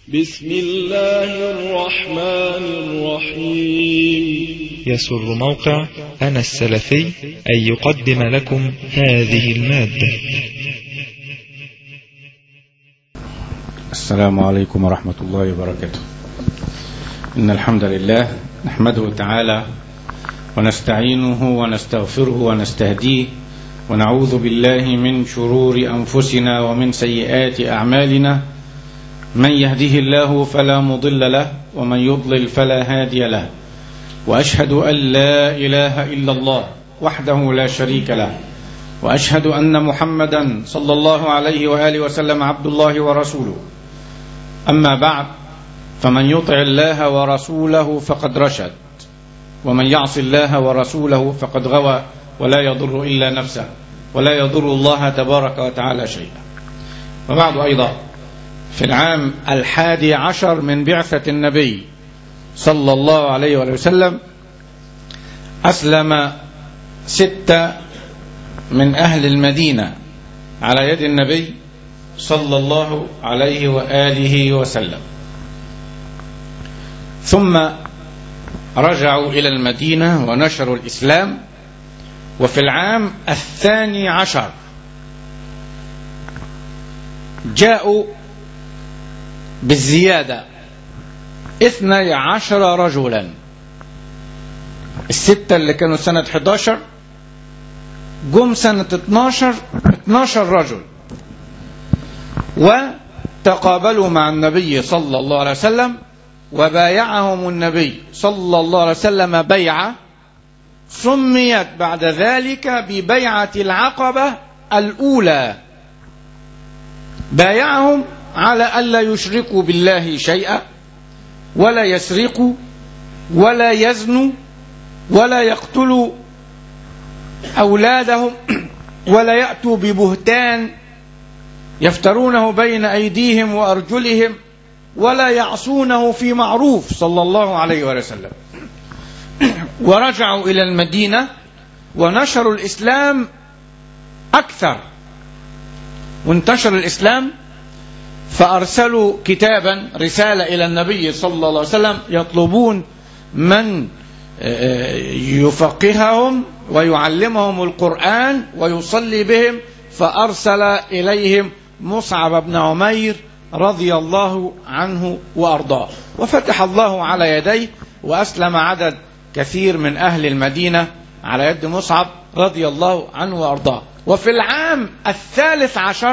بسم الله الرحمن الرحيم يسر موقع أنا السلفي أن يقدم لكم هذه المادة السلام عليكم ورحمة الله وبركاته إن الحمد لله نحمده تعالى ونستعينه ونستغفره ونستهديه ونعوذ بالله من شرور أنفسنا ومن سيئات أعمالنا من يهده الله فلا مضل له ومن يضلل فلا هادي له وأشهد أن لا إله إلا الله وحده لا شريك له وأشهد أن محمدا صلى الله عليه وآله وسلم عبد الله ورسوله أما بعد فمن يطع الله ورسوله فقد رشد ومن يعص الله ورسوله فقد غوى ولا يضر إلا نفسه ولا يضر الله تبارك وتعالى شيئا وبعد أيضا في العام الحادي عشر من بعثة النبي صلى الله عليه وسلم أسلم ستة من أهل المدينة على يد النبي صلى الله عليه وآله وسلم ثم رجعوا إلى المدينة ونشروا الإسلام وفي العام الثاني عشر جاءوا بالزيادة اثني عشر رجلا الستة اللي كانوا سنة 11 جم سنة 12 12 رجل وتقابلوا مع النبي صلى الله عليه وسلم وبايعهم النبي صلى الله عليه وسلم بيعة سميت بعد ذلك ببيعة العقبة الأولى بايعهم على ألا يشركوا بالله شيئا ولا يسرقوا ولا يزنوا ولا يقتلوا أولادهم ولا يأتوا ببهتان يفترونه بين أيديهم وأرجلهم ولا يعصونه في معروف صلى الله عليه وسلم ورجعوا إلى المدينة ونشروا الإسلام أكثر وانتشر الإسلام فأرسلوا كتابا رسالة إلى النبي صلى الله عليه وسلم يطلبون من يفقههم ويعلمهم القرآن ويصلي بهم فأرسل إليهم مصعب بن عمير رضي الله عنه وأرضاه وفتح الله على يديه وأسلم عدد كثير من أهل المدينة على يد مصعب رضي الله عنه وأرضاه وفي العام الثالث عشر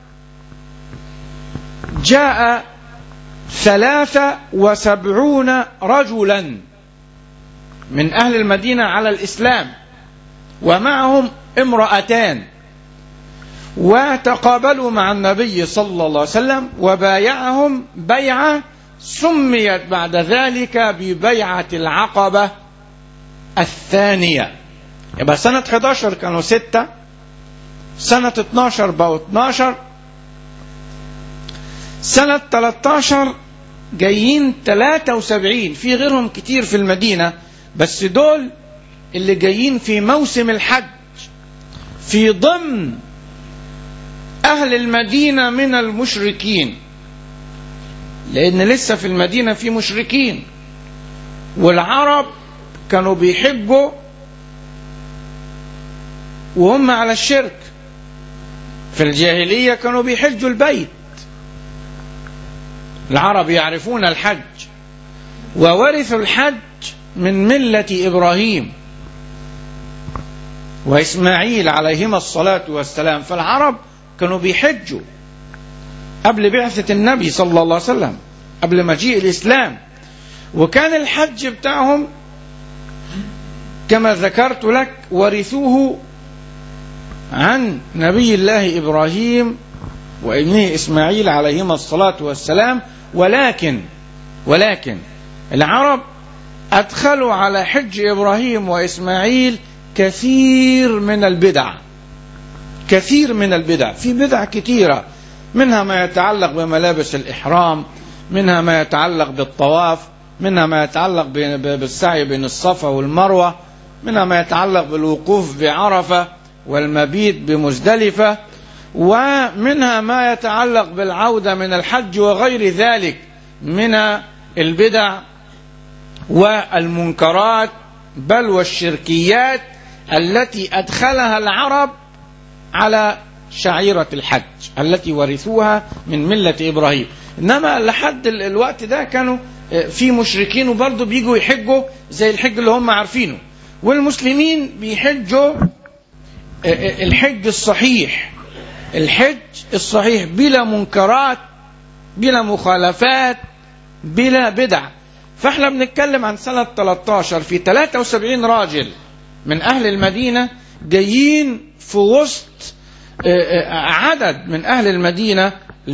جاء ثلاثة وسبعون رجلا من أهل المدينة على الإسلام ومعهم امرأتان وتقابلوا مع النبي صلى الله عليه وسلم وبايعهم بيعة سميت بعد ذلك ببيعة العقبة الثانية يبقى سنة 11 كانوا ستة سنة 12 بقوا 12 سنة 13 جايين 73 في غيرهم كتير في المدينة بس دول اللي جايين في موسم الحج في ضمن أهل المدينة من المشركين لأن لسه في المدينة في مشركين والعرب كانوا بيحجوا وهم على الشرك في الجاهلية كانوا بيحجوا البيت العرب يعرفون الحج وورثوا الحج من ملة إبراهيم وإسماعيل عليهما الصلاة والسلام فالعرب كانوا بيحجوا قبل بعثة النبي صلى الله عليه وسلم قبل مجيء الإسلام وكان الحج بتاعهم كما ذكرت لك ورثوه عن نبي الله إبراهيم وابنه إسماعيل عليهما الصلاة والسلام ولكن ولكن العرب أدخلوا على حج إبراهيم وإسماعيل كثير من البدع كثير من البدع في بدع كثيرة منها ما يتعلق بملابس الإحرام منها ما يتعلق بالطواف منها ما يتعلق بالسعي بين الصفا والمروة منها ما يتعلق بالوقوف بعرفة والمبيت بمزدلفة ومنها ما يتعلق بالعودة من الحج وغير ذلك من البدع والمنكرات بل والشركيات التي أدخلها العرب على شعيرة الحج التي ورثوها من ملة إبراهيم إنما لحد الوقت ده كانوا في مشركين وبرضه بيجوا يحجوا زي الحج اللي هم عارفينه والمسلمين بيحجوا الحج الصحيح الحج الصحيح بلا منكرات بلا مخالفات بلا بدع فاحنا بنتكلم عن سنة 13 في 73 راجل من أهل المدينة جايين في وسط عدد من أهل المدينة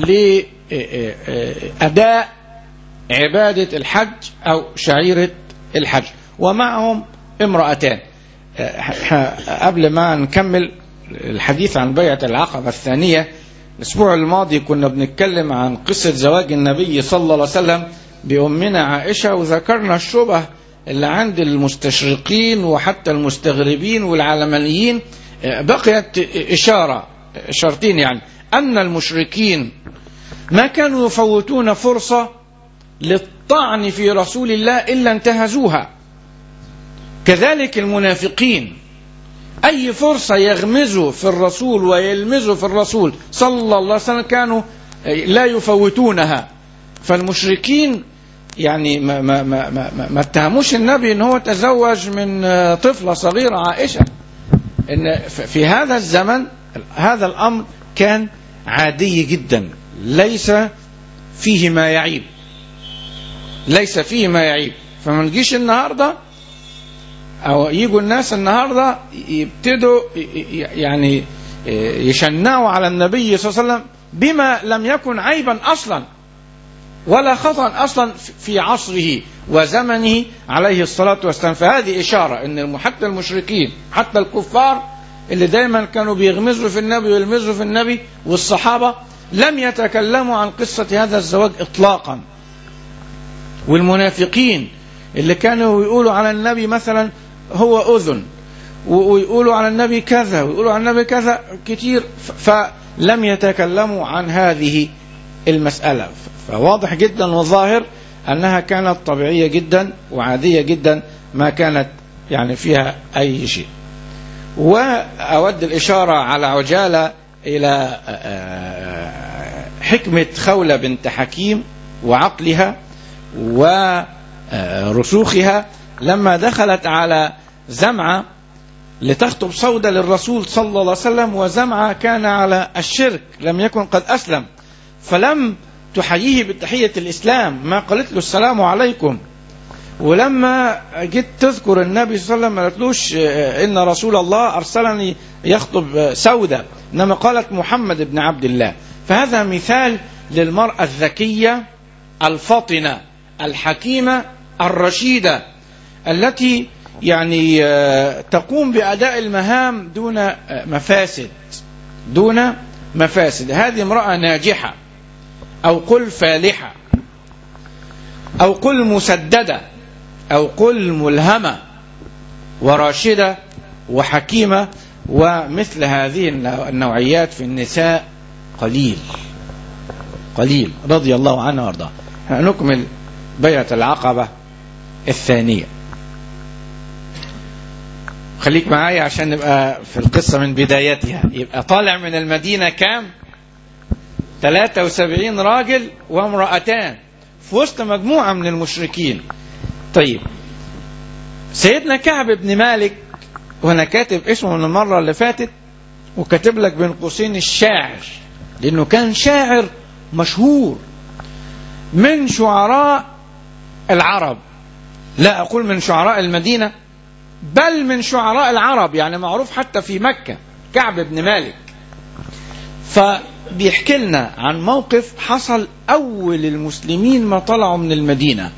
لأداء عبادة الحج أو شعيرة الحج ومعهم امرأتان قبل ما نكمل الحديث عن بيعة العقبة الثانية الأسبوع الماضي كنا بنتكلم عن قصة زواج النبي صلى الله عليه وسلم بأمنا عائشة وذكرنا الشبه اللي عند المستشرقين وحتى المستغربين والعلمانيين بقيت إشارة إشارتين يعني أن المشركين ما كانوا يفوتون فرصة للطعن في رسول الله إلا انتهزوها كذلك المنافقين أي فرصة يغمزوا في الرسول ويلمزوا في الرسول صلى الله عليه وسلم كانوا لا يفوتونها فالمشركين يعني ما ما ما ما, ما اتهموش النبي ان هو تزوج من طفله صغيره عائشه ان في هذا الزمن هذا الامر كان عادي جدا ليس فيه ما يعيب ليس فيه ما يعيب فما نجيش النهارده او يجوا الناس النهارده يبتدوا يعني يشنعوا على النبي صلى الله عليه وسلم بما لم يكن عيبا اصلا ولا خطا اصلا في عصره وزمنه عليه الصلاه والسلام فهذه اشاره ان حتى المشركين حتى الكفار اللي دايما كانوا بيغمزوا في النبي ويلمزوا في النبي والصحابه لم يتكلموا عن قصه هذا الزواج اطلاقا والمنافقين اللي كانوا يقولوا على النبي مثلا هو أذن ويقولوا على النبي كذا ويقولوا على النبي كذا كتير فلم يتكلموا عن هذه المسألة فواضح جدا وظاهر أنها كانت طبيعية جدا وعادية جدا ما كانت يعني فيها أي شيء وأود الإشارة على عجالة إلى حكمة خولة بنت حكيم وعقلها ورسوخها لما دخلت على زمعة لتخطب سودة للرسول صلى الله عليه وسلم وزمعة كان على الشرك لم يكن قد أسلم فلم تحييه بتحية الإسلام ما قالت له السلام عليكم ولما جيت تذكر النبي صلى الله عليه وسلم ما قالتلوش إن رسول الله أرسلني يخطب سودة إنما قالت محمد بن عبد الله فهذا مثال للمرأة الذكية الفطنة الحكيمة الرشيدة التي يعني تقوم بأداء المهام دون مفاسد دون مفاسد هذه امرأة ناجحة أو قل فالحة أو قل مسددة أو قل ملهمة وراشدة وحكيمة ومثل هذه النوعيات في النساء قليل قليل رضي الله عنها وارضاها نكمل بيعة العقبة الثانية خليك معايا عشان نبقى في القصة من بدايتها يبقى طالع من المدينة كام 73 راجل وامرأتان في وسط مجموعة من المشركين طيب سيدنا كعب بن مالك وانا كاتب اسمه من المرة اللي فاتت وكاتب لك بين قوسين الشاعر لانه كان شاعر مشهور من شعراء العرب لا أقول من شعراء المدينة بل من شعراء العرب يعني معروف حتى في مكة كعب بن مالك فبيحكي لنا عن موقف حصل أول المسلمين ما طلعوا من المدينة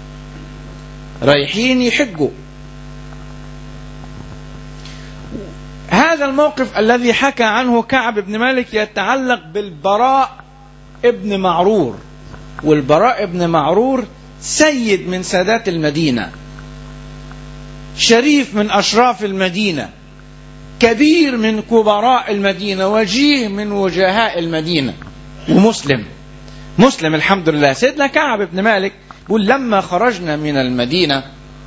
رايحين يحجوا هذا الموقف الذي حكى عنه كعب بن مالك يتعلق بالبراء ابن معرور والبراء ابن معرور سيد من سادات المدينة شريف من أشراف المدينة كبير من كبراء المدينة وجيه من وجهاء المدينة ومسلم مسلم الحمد لله سيدنا كعب بن مالك بيقول لما خرجنا من المدينة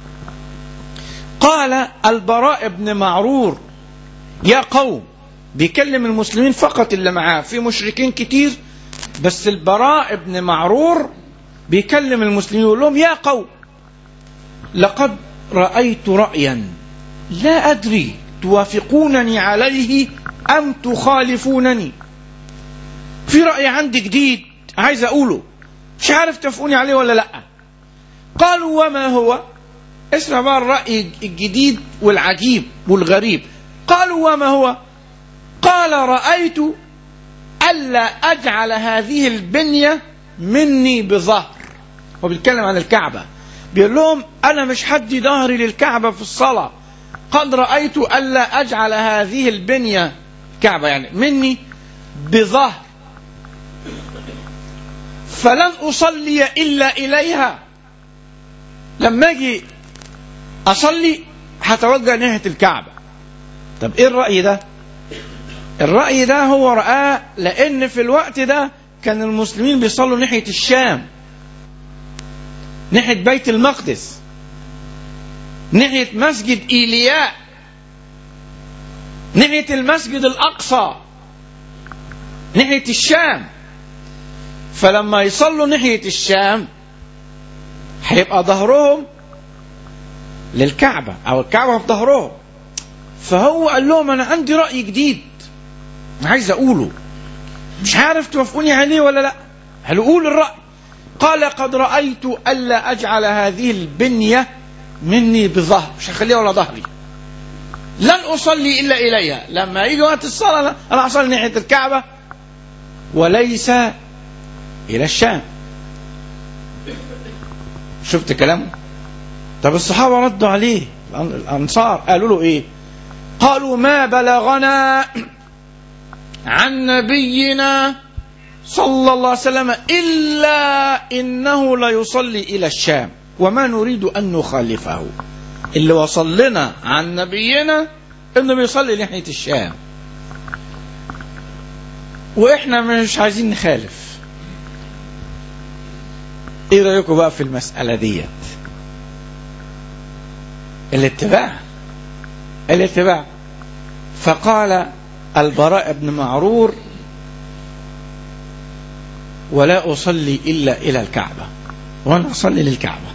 قال البراء بن معرور يا قوم بيكلم المسلمين فقط اللي معاه في مشركين كتير بس البراء بن معرور بيكلم المسلمين يقول لهم يا قوم لقد رأيت رأيا لا أدري توافقونني عليه أم تخالفونني في رأي عندي جديد عايز أقوله مش عارف توافقوني عليه ولا لأ قالوا وما هو اسمع بقى الرأي الجديد والعجيب والغريب قالوا وما هو قال رأيت ألا أجعل هذه البنية مني بظهر هو بيتكلم عن الكعبة بيقول لهم أنا مش حدي ظهري للكعبة في الصلاة قد رأيت ألا أجعل هذه البنية كعبة يعني مني بظهر فلن أصلي إلا إليها لما أجي أصلي هتوجه ناحية الكعبة طب إيه الرأي ده الرأي ده هو رآه لأن في الوقت ده كان المسلمين بيصلوا ناحية الشام ناحية بيت المقدس ناحية مسجد إيلياء ناحية المسجد الأقصى ناحية الشام فلما يصلوا ناحية الشام هيبقى ظهرهم للكعبة أو الكعبة في ظهرهم فهو قال لهم أنا عندي رأي جديد عايز أقوله مش عارف توافقوني عليه ولا لا هل قول الرأي قال قد رأيت ألا أجعل هذه البنية مني بظهر مش هخليها ولا ظهري لن أصلي إلا إليها لما يجي وقت الصلاة أنا أصلي ناحية الكعبة وليس إلى الشام شفت كلامه طب الصحابة ردوا عليه الأنصار قالوا له إيه قالوا ما بلغنا عن نبينا صلى الله عليه وسلم إلا إنه لا يصلي إلى الشام وما نريد أن نخالفه اللي وصل لنا عن نبينا إنه بيصلي ناحية الشام وإحنا مش عايزين نخالف إيه رأيكم بقى في المسألة ديت الاتباع الاتباع فقال البراء بن معرور ولا أصلي إلا إلى الكعبة وأنا أصلي للكعبة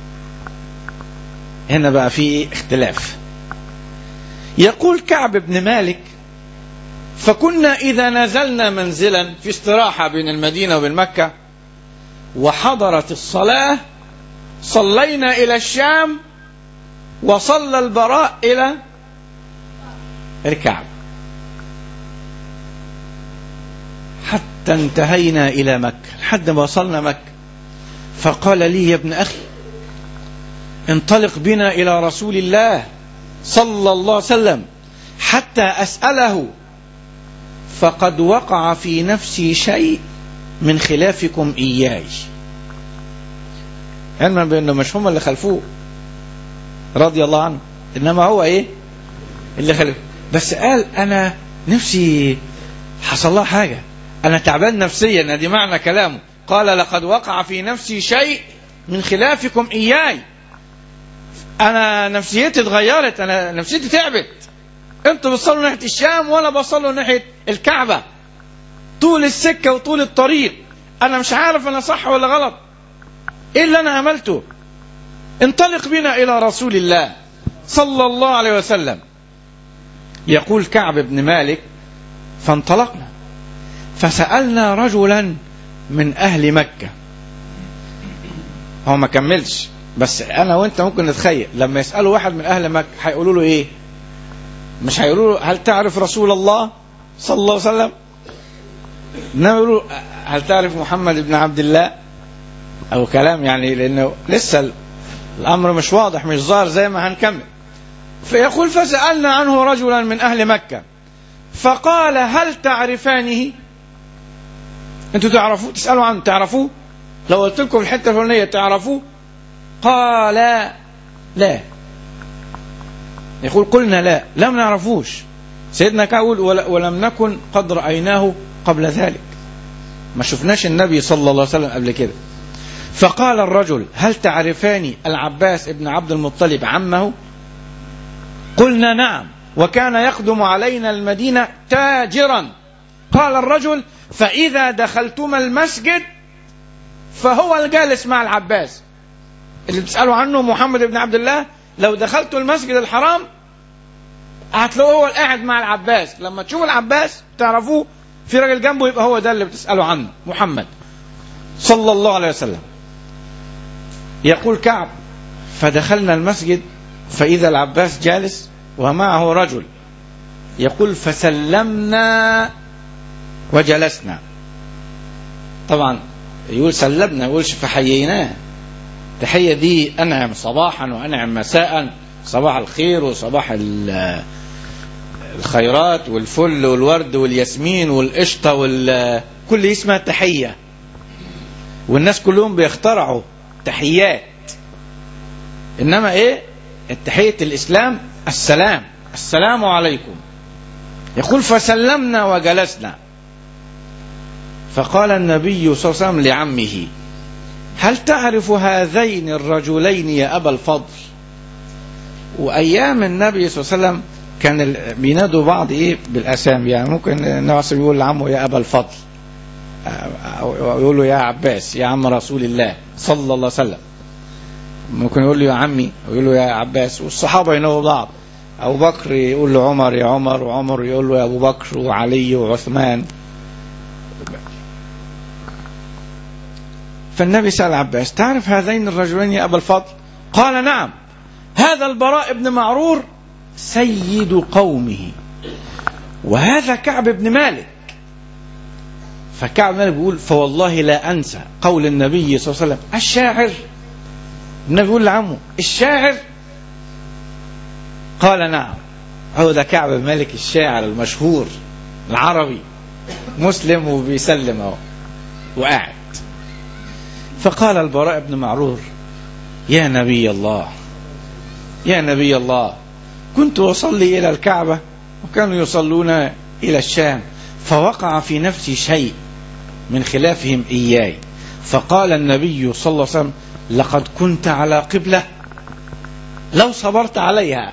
هنا بقى في اختلاف يقول كعب بن مالك فكنا إذا نزلنا منزلا في استراحة بين المدينة وبين مكة وحضرت الصلاة صلينا إلى الشام وصلى البراء إلى الكعبة حتى انتهينا إلى مكة لحد ما وصلنا مكة فقال لي يا ابن أخي انطلق بنا إلى رسول الله صلى الله عليه وسلم حتى أسأله فقد وقع في نفسي شيء من خلافكم إياي علما بأنه مش هم اللي خلفوه رضي الله عنه إنما هو إيه اللي خلف بس قال أنا نفسي حصل لها حاجة أنا تعبان نفسيا دي معنى كلامه قال لقد وقع في نفسي شيء من خلافكم إياي أنا نفسيتي اتغيرت أنا نفسيتي تعبت أنتوا بتصلوا ناحية الشام وأنا بصلوا ناحية الكعبة طول السكة وطول الطريق أنا مش عارف أنا صح ولا غلط إيه اللي أنا عملته انطلق بنا إلى رسول الله صلى الله عليه وسلم يقول كعب بن مالك فانطلقنا فسألنا رجلا من أهل مكة هو ما كملش بس أنا وأنت ممكن نتخيل لما يسألوا واحد من أهل مكة هيقولوا له إيه مش هيقولوا له هل تعرف رسول الله صلى الله عليه وسلم انما يقولوا هل تعرف محمد بن عبد الله او كلام يعني لانه لسه الامر مش واضح مش ظاهر زي ما هنكمل فيقول فسالنا عنه رجلا من اهل مكه فقال هل تعرفانه انتوا تعرفوه تسالوا عنه تعرفوه لو قلت لكم الحته الفلانيه تعرفوه قال لا يقول قلنا لا لم نعرفوش سيدنا كعب ولم نكن قد رايناه قبل ذلك ما شفناش النبي صلى الله عليه وسلم قبل كده فقال الرجل هل تعرفان العباس ابن عبد المطلب عمه قلنا نعم وكان يقدم علينا المدينة تاجرا قال الرجل فإذا دخلتما المسجد فهو الجالس مع العباس اللي بتسألوا عنه محمد بن عبد الله لو دخلتوا المسجد الحرام هتلاقوه هو القاعد مع العباس لما تشوفوا العباس تعرفوه في راجل جنبه يبقى هو ده اللي بتسألوا عنه محمد صلى الله عليه وسلم يقول كعب فدخلنا المسجد فإذا العباس جالس ومعه رجل يقول فسلمنا وجلسنا طبعا يقول سلمنا يقولش فحييناه التحية دي أنعم صباحا وأنعم مساء صباح الخير وصباح الخيرات والفل والورد والياسمين والقشطة وال كل دي اسمها تحية والناس كلهم بيخترعوا تحيات إنما إيه التحية الإسلام السلام السلام عليكم يقول فسلمنا وجلسنا فقال النبي صلى الله عليه وسلم لعمه هل تعرف هذين الرجلين يا أبا الفضل وأيام النبي صلى الله عليه وسلم كان بينادوا بعض إيه بالأسامي يعني ممكن النبي صلى الله عليه وسلم يقول لعمه يا أبا الفضل أو يقول له يا عباس يا عم رسول الله صلى الله عليه وسلم ممكن يقول له يا عمي ويقول له يا عباس والصحابة ينووا بعض أبو بكر يقول له عمر يا عمر وعمر يقول له يا أبو بكر وعلي وعثمان فالنبي سأل عباس تعرف هذين الرجلين يا أبا الفضل قال نعم هذا البراء بن معرور سيد قومه وهذا كعب بن مالك فكعب بن مالك بيقول فوالله لا أنسى قول النبي صلى الله عليه وسلم الشاعر النبي يقول لعمه الشاعر قال نعم هو ده كعب بن مالك الشاعر المشهور العربي مسلم وبيسلم اهو وقاعد فقال البراء بن معرور يا نبي الله يا نبي الله كنت أصلي إلى الكعبة وكانوا يصلون إلى الشام فوقع في نفسي شيء من خلافهم إياي فقال النبي صلى الله عليه وسلم لقد كنت على قبلة لو صبرت عليها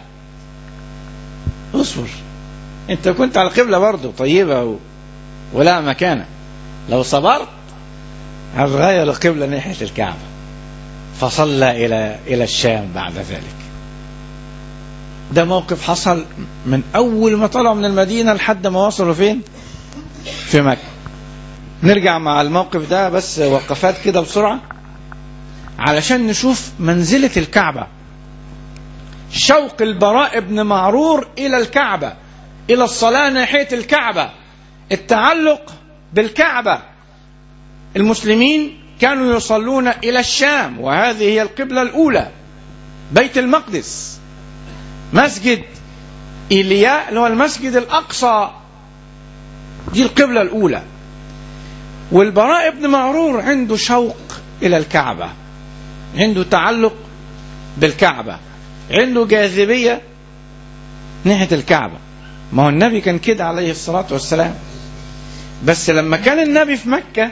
اصبر انت كنت على قبلة برضه طيبة و... ولا مكانة لو صبرت هتغير القبلة ناحية الكعبة فصلى إلى إلى الشام بعد ذلك ده موقف حصل من أول ما طلعوا من المدينة لحد ما وصلوا فين في مكة نرجع مع الموقف ده بس وقفات كده بسرعة علشان نشوف منزلة الكعبة شوق البراء بن معرور إلى الكعبة إلى الصلاة ناحية الكعبة التعلق بالكعبة المسلمين كانوا يصلون إلى الشام وهذه هي القبلة الأولى بيت المقدس مسجد إيلياء اللي هو المسجد الأقصى دي القبلة الأولى والبراء بن معرور عنده شوق إلى الكعبة عنده تعلق بالكعبة عنده جاذبية ناحية الكعبة ما هو النبي كان كده عليه الصلاة والسلام بس لما كان النبي في مكة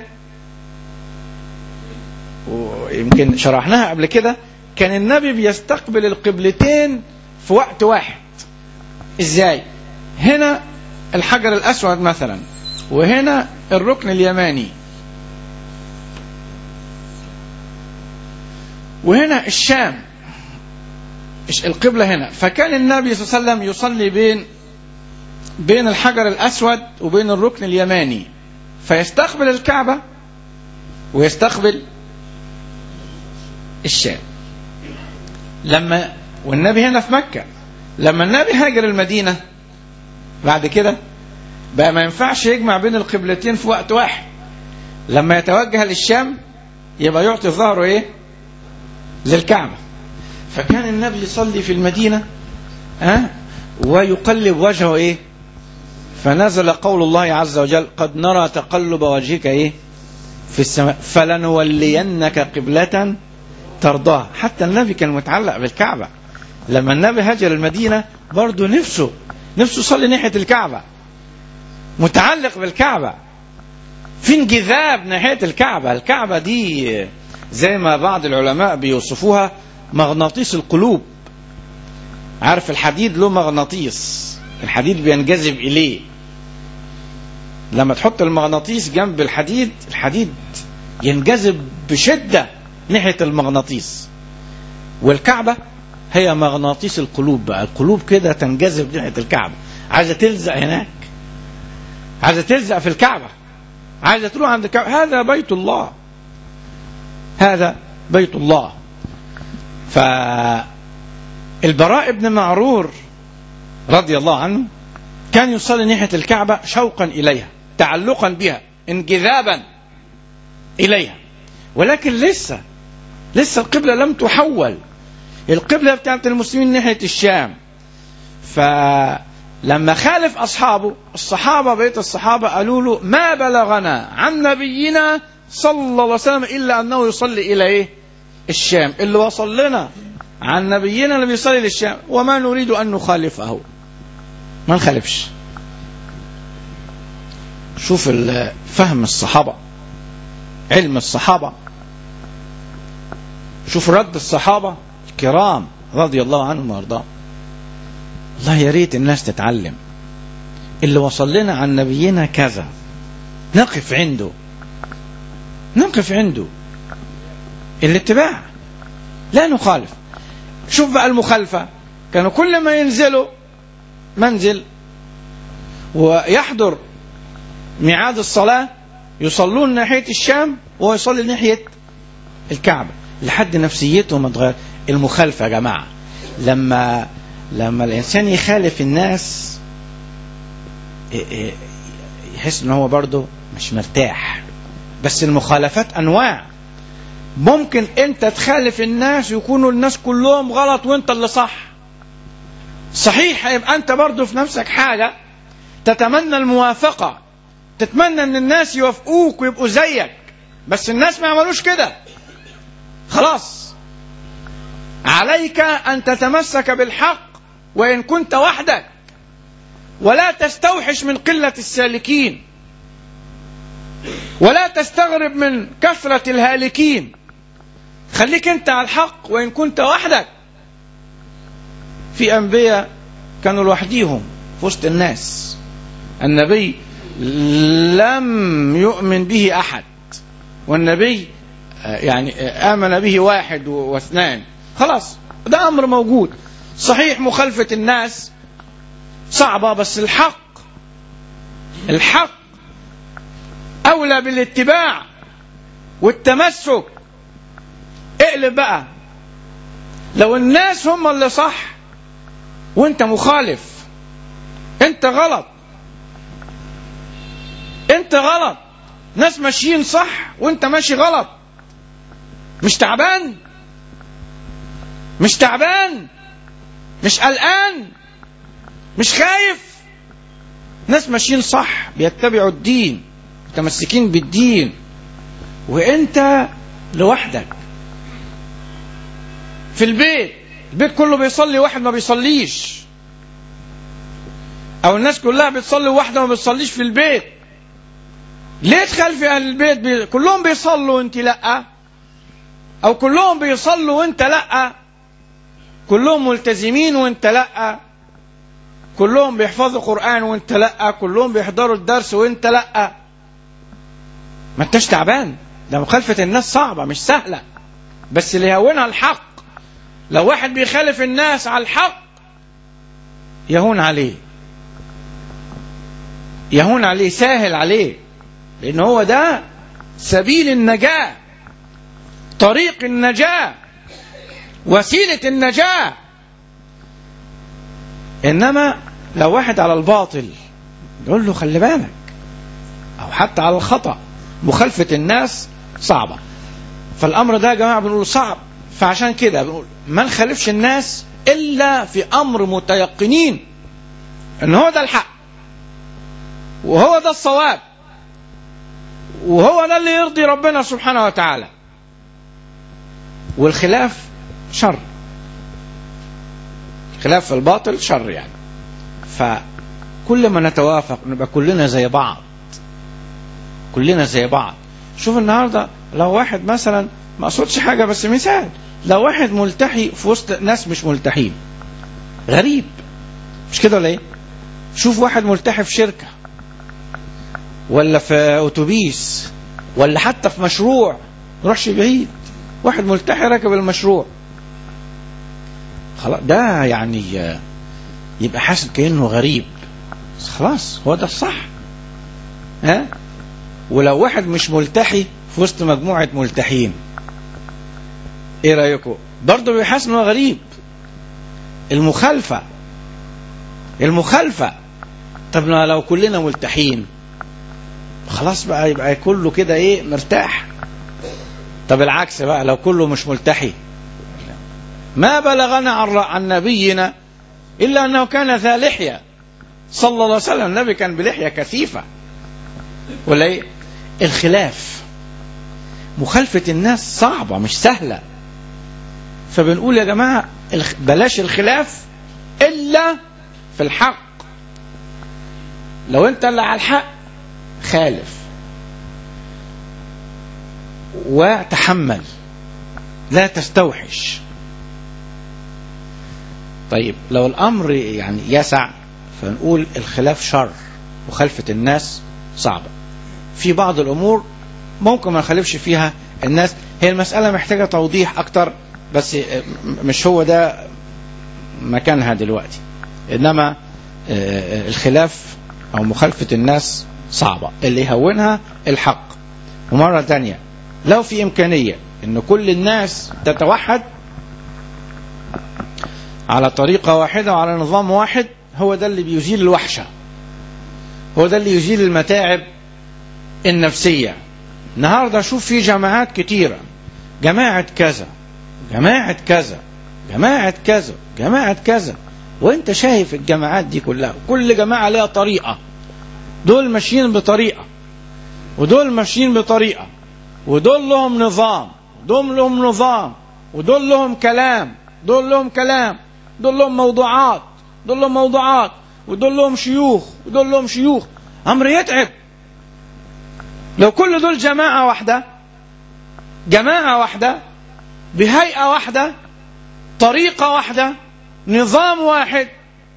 ويمكن شرحناها قبل كده كان النبي بيستقبل القبلتين في وقت واحد ازاي هنا الحجر الاسود مثلا وهنا الركن اليماني وهنا الشام القبلة هنا فكان النبي صلى الله عليه وسلم يصلي بين بين الحجر الأسود وبين الركن اليماني فيستقبل الكعبة ويستقبل الشام لما والنبي هنا في مكة لما النبي هاجر المدينة بعد كده بقى ما ينفعش يجمع بين القبلتين في وقت واحد لما يتوجه للشام يبقى يعطي ظهره ايه للكعبة فكان النبي يصلي في المدينة ها أه؟ ويقلب وجهه ايه فنزل قول الله عز وجل قد نرى تقلب وجهك ايه في السماء فلنولينك قبلة ترضاها حتى النبي كان متعلق بالكعبة لما النبي هاجر المدينة برضه نفسه نفسه يصلي ناحية الكعبة متعلق بالكعبة في انجذاب ناحية الكعبة الكعبة دي زي ما بعض العلماء بيوصفوها مغناطيس القلوب عارف الحديد له مغناطيس الحديد بينجذب إليه لما تحط المغناطيس جنب الحديد الحديد ينجذب بشدة ناحية المغناطيس والكعبة هي مغناطيس القلوب بقى القلوب كده تنجذب ناحية الكعبة عايزة تلزق هناك عايزة تلزق في الكعبة عايزة تروح عند الكعبة هذا بيت الله هذا بيت الله فالبراء بن معرور رضي الله عنه كان يصلي ناحية الكعبة شوقا إليها تعلقا بها انجذابا إليها ولكن لسه لسه القبلة لم تحول القبلة بتاعت المسلمين ناحية الشام فلما خالف أصحابه الصحابة بيت الصحابة قالوا له ما بلغنا عن نبينا صلى الله عليه وسلم إلا أنه يصلي إلى إيه الشام اللي وصل لنا عن نبينا اللي بيصلي للشام وما نريد أن نخالفه ما نخالفش شوف فهم الصحابة علم الصحابة شوف رد الصحابة الكرام رضي الله عنهم وارضاهم الله يا ريت الناس تتعلم اللي وصل لنا عن نبينا كذا نقف عنده نقف عنده الاتباع لا نخالف شوف بقى المخالفة كانوا كل ما ينزلوا منزل ويحضر ميعاد الصلاة يصلون ناحية الشام وهو يصلي ناحية الكعبة لحد نفسيته ما تغير المخالفة يا جماعة لما لما الإنسان يخالف الناس يحس ان هو برضه مش مرتاح بس المخالفات انواع ممكن انت تخالف الناس يكونوا الناس كلهم غلط وانت اللي صح صحيح هيبقى انت برضه في نفسك حاجة تتمنى الموافقة تتمنى ان الناس يوافقوك ويبقوا زيك بس الناس ما يعملوش كده خلاص عليك ان تتمسك بالحق وان كنت وحدك ولا تستوحش من قلة السالكين ولا تستغرب من كثرة الهالكين خليك انت على الحق وان كنت وحدك في انبياء كانوا لوحديهم في وسط الناس النبي لم يؤمن به احد والنبي يعني امن به واحد واثنان خلاص ده امر موجود صحيح مخالفه الناس صعبه بس الحق الحق اولى بالاتباع والتمسك اقلب بقى لو الناس هم اللي صح وانت مخالف انت غلط انت غلط ناس ماشيين صح وانت ماشي غلط مش تعبان مش تعبان مش قلقان مش خايف ناس ماشيين صح بيتبعوا الدين متمسكين بالدين وانت لوحدك في البيت البيت كله بيصلي واحد ما بيصليش او الناس كلها بتصلي واحده ما بتصليش في البيت ليه تخالفي اهل البيت بي... كلهم بيصلوا وانت لا او كلهم بيصلوا وانت لا كلهم ملتزمين وانت لا كلهم بيحفظوا قرآن وانت لا كلهم بيحضروا الدرس وانت لا ما انتش تعبان ده مخالفة الناس صعبة مش سهلة بس اللي يهونها الحق لو واحد بيخالف الناس على الحق يهون عليه يهون عليه سهل عليه لأن هو ده سبيل النجاة طريق النجاة وسيلة النجاة إنما لو واحد على الباطل يقول له خلي بالك أو حتى على الخطأ مخالفة الناس صعبة فالأمر ده يا جماعة بنقول صعب فعشان كده بنقول ما نخالفش الناس إلا في أمر متيقنين إن هو ده الحق وهو ده الصواب وهو ده اللي يرضي ربنا سبحانه وتعالى والخلاف شر خلاف في الباطل شر يعني فكل ما نتوافق نبقى كلنا زي بعض كلنا زي بعض شوف النهارده لو واحد مثلا ما اقصدش حاجه بس مثال لو واحد ملتحي في وسط ناس مش ملتحين غريب مش كده ولا ايه شوف واحد ملتحي في شركه ولا في اتوبيس ولا حتى في مشروع روحش بعيد واحد ملتحي راكب المشروع خلاص ده يعني يبقى حاسس كانه غريب خلاص هو ده الصح ها ولو واحد مش ملتحي في وسط مجموعه ملتحين ايه رايكم برضه بيحس انه غريب المخالفه المخالفه طب لو كلنا ملتحين خلاص بقى يبقى كله كده ايه مرتاح طب العكس بقى لو كله مش ملتحي ما بلغنا عن عن نبينا الا انه كان ذا لحيه صلى الله عليه وسلم النبي كان بلحيه كثيفه ولا ايه الخلاف مخالفه الناس صعبه مش سهله فبنقول يا جماعه بلاش الخلاف الا في الحق لو انت اللي على الحق خالف وتحمل لا تستوحش طيب لو الامر يعني يسع فنقول الخلاف شر مخالفه الناس صعبه في بعض الامور ممكن ما نخالفش فيها الناس هي المساله محتاجه توضيح اكتر بس مش هو ده مكانها دلوقتي انما الخلاف او مخالفه الناس صعبه اللي يهونها الحق ومره تانية لو في امكانيه ان كل الناس تتوحد على طريقه واحده وعلى نظام واحد هو ده اللي بيزيل الوحشه هو ده اللي يزيل المتاعب النفسيه النهارده شوف في جماعات كتيره جماعه كذا جماعه كذا جماعه كذا جماعه كذا وانت شايف الجماعات دي كلها كل جماعه لها طريقه دول ماشيين بطريقه ودول ماشيين بطريقه ودول لهم نظام دول لهم نظام ودول لهم كلام دول لهم كلام دول لهم موضوعات دول لهم موضوعات ودول لهم شيوخ ودول لهم شيوخ امر يتعب لو كل دول جماعه واحده جماعه واحده بهيئه واحده طريقه واحده نظام واحد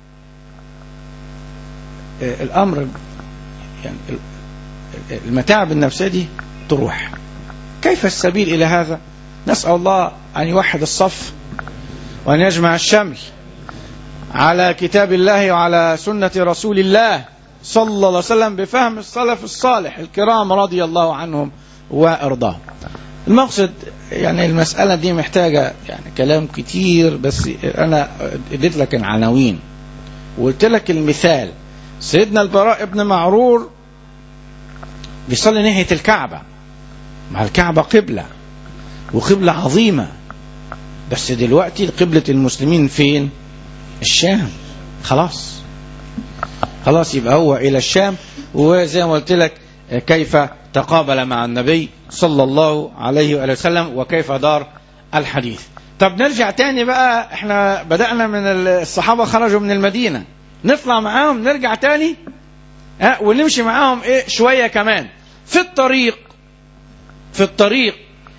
الامر يعني المتاعب النفسيه دي تروح كيف السبيل الى هذا نسال الله ان يوحد الصف وان يجمع الشمل على كتاب الله وعلى سنه رسول الله صلى الله عليه وسلم بفهم السلف الصالح الكرام رضي الله عنهم وارضاهم المقصد يعني المسألة دي محتاجة يعني كلام كتير بس أنا اديت لك العناوين وقلت لك المثال سيدنا البراء ابن معرور بيصلي ناحية الكعبة مع الكعبة قبلة وقبلة عظيمة بس دلوقتي قبلة المسلمين فين؟ الشام خلاص خلاص يبقى هو إلى الشام وزي ما قلت لك كيف تقابل مع النبي صلى الله عليه وآله وسلم وكيف دار الحديث طب نرجع تاني بقى احنا بدأنا من الصحابة خرجوا من المدينة نطلع معاهم نرجع تاني اه ونمشي معاهم ايه شوية كمان في الطريق في الطريق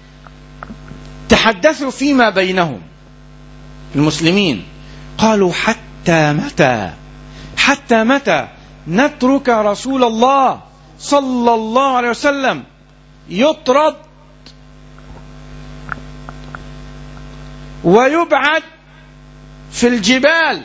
تحدثوا فيما بينهم المسلمين قالوا حتى متى حتى متى نترك رسول الله صلى الله عليه وسلم يطرد ويبعد في الجبال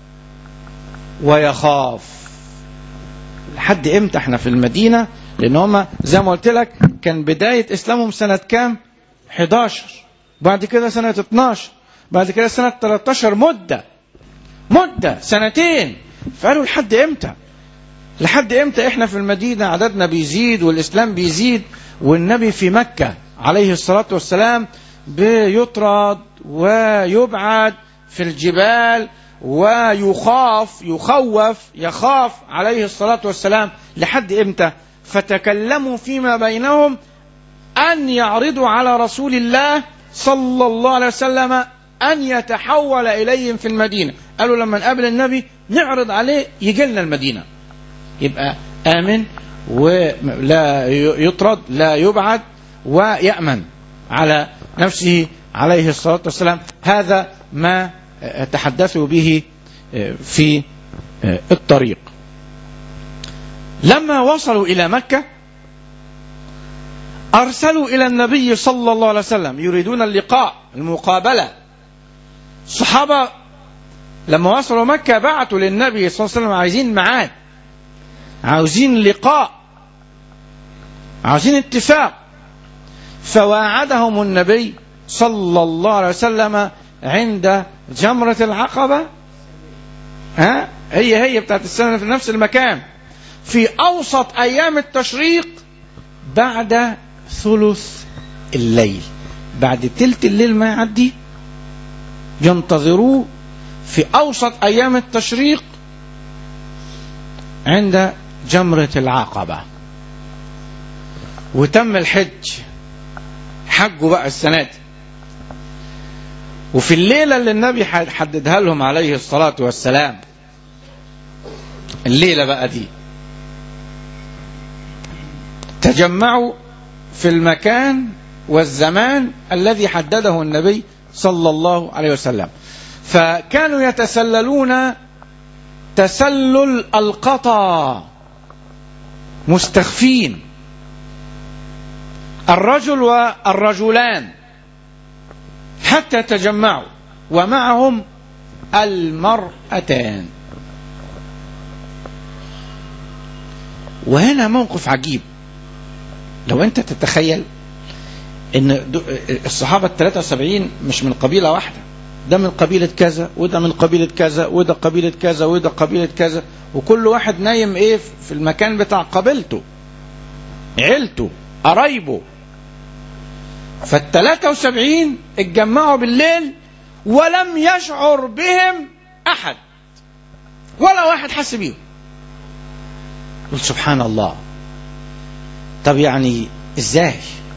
ويخاف لحد امتى احنا في المدينه لان هم زي ما قلت لك كان بدايه اسلامهم سنه كام 11 بعد كده سنه 12 بعد كده سنه 13 مده مده سنتين فقالوا لحد امتى لحد امتى احنا في المدينه عددنا بيزيد والاسلام بيزيد والنبي في مكه عليه الصلاه والسلام بيطرد ويبعد في الجبال ويخاف يخوف يخاف عليه الصلاه والسلام لحد امتى فتكلموا فيما بينهم ان يعرضوا على رسول الله صلى الله عليه وسلم ان يتحول اليهم في المدينه قالوا لما نقابل النبي نعرض عليه يجي لنا المدينه يبقى آمن ولا يطرد لا يبعد ويأمن على نفسه عليه الصلاة والسلام هذا ما تحدثوا به في الطريق لما وصلوا إلى مكة أرسلوا إلى النبي صلى الله عليه وسلم يريدون اللقاء المقابلة الصحابة لما وصلوا مكة بعتوا للنبي صلى الله عليه وسلم عايزين معاد عاوزين لقاء عاوزين اتفاق فواعدهم النبي صلى الله عليه وسلم عند جمرة العقبة ها هي هي بتاعت السنة في نفس المكان في أوسط أيام التشريق بعد ثلث الليل بعد تلت الليل ما يعدي ينتظروه في أوسط أيام التشريق عند جمرة العقبة وتم الحج حجوا بقى السنة دي وفي الليلة اللي النبي حددها لهم عليه الصلاة والسلام الليلة بقى دي تجمعوا في المكان والزمان الذي حدده النبي صلى الله عليه وسلم فكانوا يتسللون تسلل القطا مستخفين الرجل والرجلان حتى تجمعوا ومعهم المرأتان وهنا موقف عجيب لو انت تتخيل ان الصحابة ال 73 مش من قبيلة واحدة ده من قبيلة كذا وده من قبيلة كذا وده قبيلة كذا وده قبيلة كذا وكل واحد نايم ايه في المكان بتاع قبيلته عيلته قرايبه فال 73 اتجمعوا بالليل ولم يشعر بهم احد ولا واحد حس بيهم قل سبحان الله طب يعني ازاي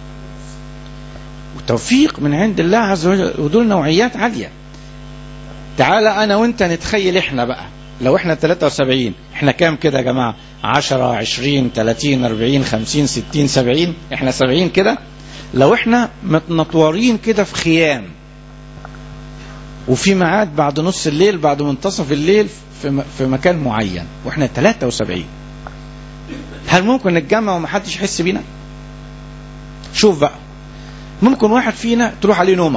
وتوفيق من عند الله عز وجل ودول نوعيات عالية تعالى انا وانت نتخيل احنا بقى لو احنا 73 احنا كام كده يا جماعة 10 20 30 40 50 60 70 احنا 70 كده لو احنا متنطورين كده في خيام وفي ميعاد بعد نص الليل بعد منتصف الليل في في مكان معين واحنا 73 هل ممكن نتجمع ومحدش يحس بينا شوف بقى ممكن واحد فينا تروح عليه نومه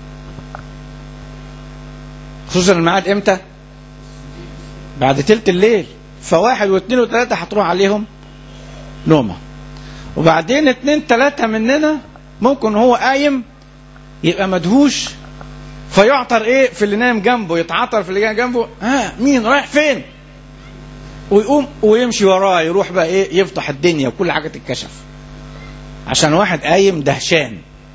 خصوصا الميعاد امتى بعد تلت الليل فواحد واثنين وثلاثة هتروح عليهم نومة وبعدين اتنين تلاتة مننا ممكن هو قايم يبقى مدهوش فيعطر ايه في اللي نايم جنبه يتعطر في اللي جاي جنبه ها مين رايح فين ويقوم ويمشي وراه يروح بقى ايه يفتح الدنيا وكل حاجه تتكشف عشان واحد قايم دهشان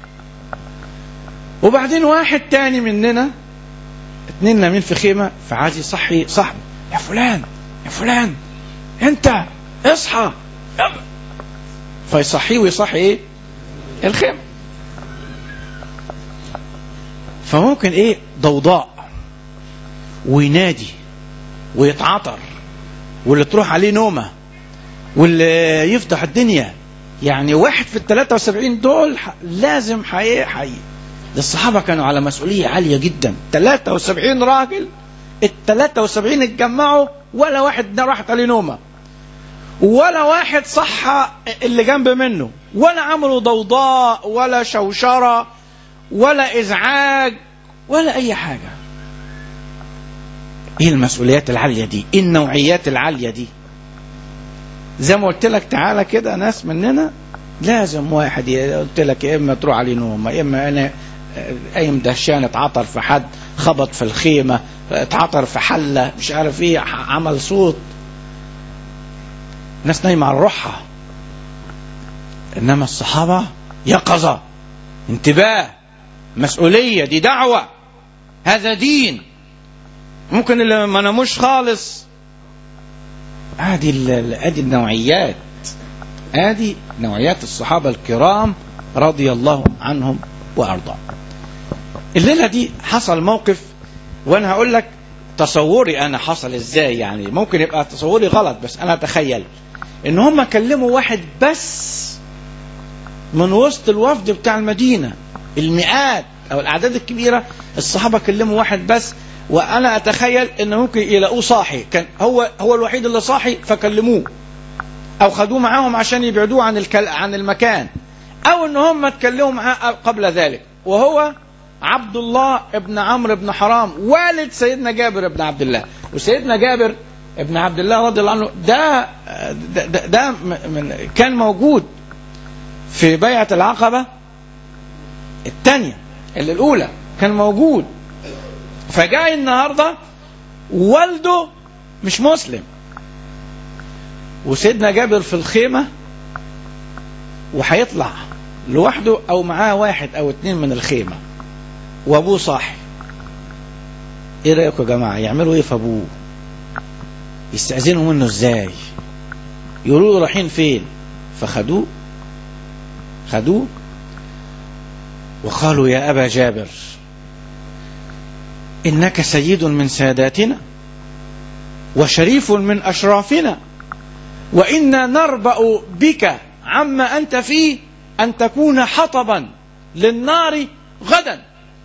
وبعدين واحد تاني مننا اتنين نايمين في خيمه فعايز يصحي صاحبه يا فلان يا فلان انت اصحى فيصحيه ويصحي ايه الخيمه فممكن ايه ضوضاء وينادي ويتعطر واللي تروح عليه نومه واللي يفتح الدنيا يعني واحد في ال 73 دول لازم حقيقي حقيقي الصحابه كانوا على مسؤوليه عاليه جدا 73 راجل ال 73 اتجمعوا ولا واحد راحت عليه نومه ولا واحد صح اللي جنب منه ولا عملوا ضوضاء ولا شوشره ولا ازعاج ولا اي حاجه ايه المسؤوليات العاليه دي ايه النوعيات العاليه دي زي ما قلت لك تعالى كده ناس مننا لازم واحد قلت لك يا اما تروح عليه نوم يا اما انا قايم دهشان اتعطر في حد خبط في الخيمه اتعطر في حله مش عارف ايه عمل صوت ناس نايمه على روحها انما الصحابه يقظه انتباه مسؤوليه دي دعوه هذا دين ممكن اللي ما ناموش خالص ادي ادي النوعيات ادي نوعيات الصحابه الكرام رضي الله عنهم وارضاهم الليله دي حصل موقف وانا هقول لك تصوري انا حصل ازاي يعني ممكن يبقى تصوري غلط بس انا اتخيل ان هم كلموا واحد بس من وسط الوفد بتاع المدينة المئات او الاعداد الكبيرة الصحابة كلموا واحد بس وانا اتخيل ان ممكن يلاقوه صاحي كان هو هو الوحيد اللي صاحي فكلموه او خدوه معاهم عشان يبعدوه عن الكل عن المكان او ان هم اتكلموا معاه قبل ذلك وهو عبد الله ابن عمرو بن حرام والد سيدنا جابر بن عبد الله وسيدنا جابر ابن عبد الله رضي الله عنه ده ده, ده, ده من كان موجود في بيعة العقبة الثانية اللي الأولى كان موجود فجاي النهاردة والده مش مسلم وسيدنا جابر في الخيمة وهيطلع لوحده أو معاه واحد أو اتنين من الخيمة وأبوه صاحي إيه رأيكم يا جماعة يعملوا إيه في أبوه يستأذنوا منه إزاي يقولوا له رايحين فين فخدوه خدوه وقالوا يا أبا جابر إنك سيد من ساداتنا وشريف من أشرافنا وإنا نربأ بك عما أنت فيه أن تكون حطبا للنار غدا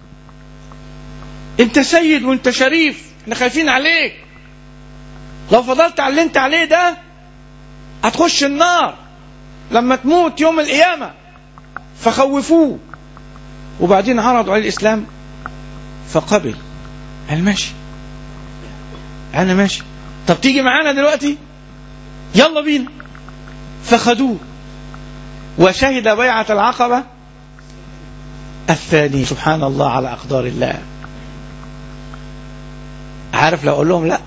أنت سيد وأنت شريف احنا خايفين عليك لو فضلت على اللي أنت عليه ده هتخش النار لما تموت يوم القيامة فخوفوه وبعدين عرضوا عليه الإسلام فقبل قال ماشي أنا ماشي طب تيجي معانا دلوقتي يلا بينا فخدوه وشهد بيعة العقبة الثاني سبحان الله على أقدار الله عارف لو أقول لهم لأ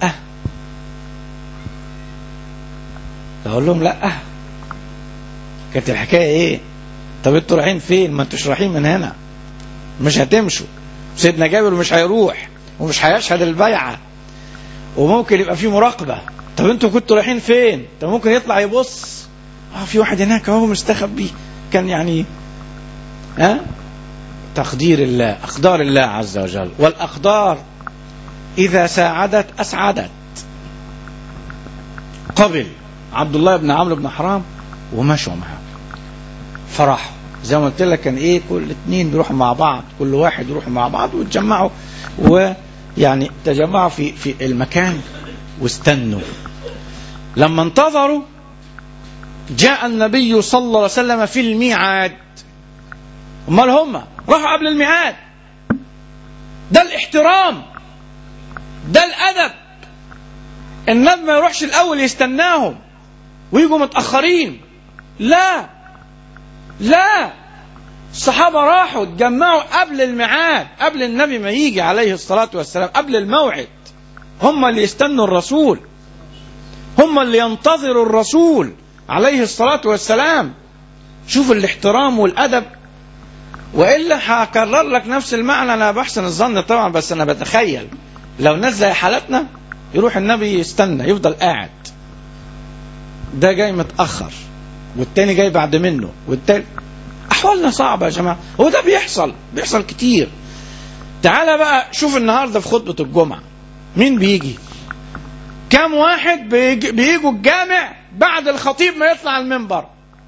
لو أقول لهم لأ كانت الحكاية إيه طب انتوا رايحين فين ما انتوش رايحين من هنا مش هتمشوا سيدنا جابر مش هيروح ومش هيشهد البيعة وممكن يبقى في مراقبة طب انتوا كنتوا رايحين فين طب ممكن يطلع يبص اه في واحد هناك اهو مستخبي كان يعني ها أه؟ تقدير الله اقدار الله عز وجل والاقدار اذا ساعدت اسعدت قبل عبد الله بن عمرو بن حرام ومشوا معاه فرحوا زي ما قلت لك كان ايه كل اتنين بيروحوا مع بعض كل واحد يروحوا مع بعض ويتجمعوا ويعني تجمعوا في في المكان واستنوا لما انتظروا جاء النبي صلى الله عليه وسلم في الميعاد امال هم راحوا قبل الميعاد ده الاحترام ده الادب النبي ما يروحش الاول يستناهم ويجوا متاخرين لا لا الصحابة راحوا اتجمعوا قبل الميعاد قبل النبي ما يجي عليه الصلاة والسلام قبل الموعد هم اللي يستنوا الرسول هم اللي ينتظروا الرسول عليه الصلاة والسلام شوف الاحترام والأدب وإلا هكرر لك نفس المعنى أنا بحسن الظن طبعا بس أنا بتخيل لو ناس زي حالتنا يروح النبي يستنى يفضل قاعد ده جاي متأخر والتاني جاي بعد منه والتاني احوالنا صعبه يا جماعه هو ده بيحصل بيحصل كتير تعالى بقى شوف النهارده في خطبه الجمعه مين بيجي كم واحد بيجي بيجوا الجامع بعد الخطيب ما يطلع المنبر